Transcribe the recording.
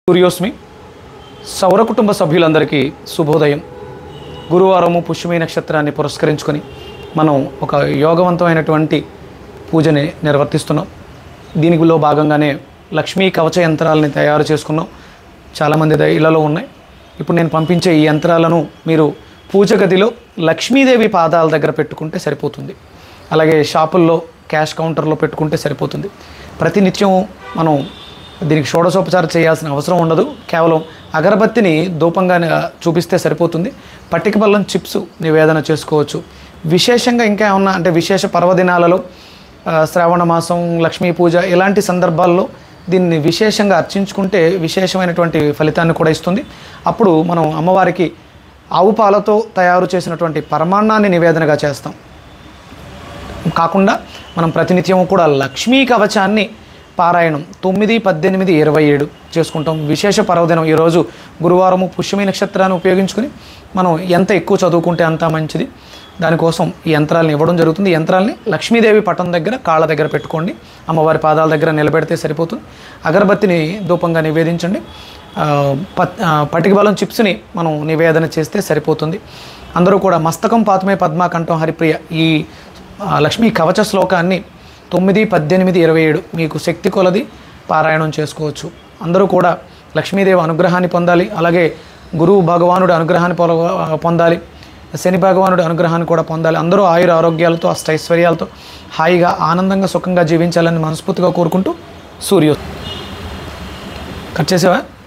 సూర్యోస్మి సౌర కుటుంబ సభ్యులందరికీ శుభోదయం గురువారము పుష్యమి నక్షత్రాన్ని పురస్కరించుకొని మనం ఒక యోగవంతమైనటువంటి పూజని నిర్వర్తిస్తున్నాం దీనిలో భాగంగానే లక్ష్మీ కవచ యంత్రాలని తయారు చేసుకున్నాం చాలామంది ద- ఇళ్లలో ఉన్నాయి ఇప్పుడు నేను పంపించే ఈ యంత్రాలను మీరు పూజ గదిలో లక్ష్మీదేవి పాదాల దగ్గర పెట్టుకుంటే సరిపోతుంది అలాగే షాపుల్లో క్యాష్ కౌంటర్లో పెట్టుకుంటే సరిపోతుంది ప్రతినిత్యం మనం దీనికి షోడశోపచారం చేయాల్సిన అవసరం ఉండదు కేవలం అగరబత్తిని ధూపంగా చూపిస్తే సరిపోతుంది పట్టిక బల్లం చిప్స్ నివేదన చేసుకోవచ్చు విశేషంగా ఇంకా ఏమన్నా అంటే విశేష పర్వదినాలలో ఆ, శ్రావణ మాసం లక్ష్మీ పూజ ఇలాంటి సందర్భాల్లో దీన్ని విశేషంగా అర్చించుకుంటే విశేషమైనటువంటి ఫలితాన్ని కూడా ఇస్తుంది అప్పుడు మనం అమ్మవారికి ఆవు పాలతో తయారు చేసినటువంటి పరమాన్నాన్ని నివేదనగా చేస్తాం కాకుండా మనం ప్రతినిత్యం కూడా లక్ష్మీ కవచాన్ని పారాయణం తొమ్మిది పద్దెనిమిది ఇరవై ఏడు చేసుకుంటాం విశేష పర్వదినం ఈరోజు గురువారము పుష్యమి నక్షత్రాన్ని ఉపయోగించుకుని మనం ఎంత ఎక్కువ చదువుకుంటే అంత మంచిది దానికోసం ఈ యంత్రాలను ఇవ్వడం జరుగుతుంది ఈ యంత్రాలని లక్ష్మీదేవి పటం దగ్గర కాళ్ళ దగ్గర పెట్టుకోండి అమ్మవారి పాదాల దగ్గర నిలబెడితే సరిపోతుంది అగరబత్తిని ధూపంగా నివేదించండి ఆ, పత్ ఆ, పటిక బలం చిప్స్ని మనం నివేదన చేస్తే సరిపోతుంది అందరూ కూడా మస్తకం పాతమే పద్మాకంఠం హరిప్రియ ఈ ఆ, లక్ష్మీ కవచ శ్లోకాన్ని తొమ్మిది పద్దెనిమిది ఇరవై ఏడు మీకు శక్తి కొలది పారాయణం చేసుకోవచ్చు అందరూ కూడా లక్ష్మీదేవి అనుగ్రహాన్ని పొందాలి అలాగే గురువు భగవానుడి అనుగ్రహాన్ని పొల- పొందాలి శని భగవానుడి అనుగ్రహాన్ని కూడా పొందాలి అందరూ ఆయుర ఆరోగ్యాలతో అష్టైశ్వర్యాలతో హాయిగా ఆనందంగా సుఖంగా జీవించాలని మనస్ఫూర్తిగా కోరుకుంటూ సూర్యో కట్ చేసావా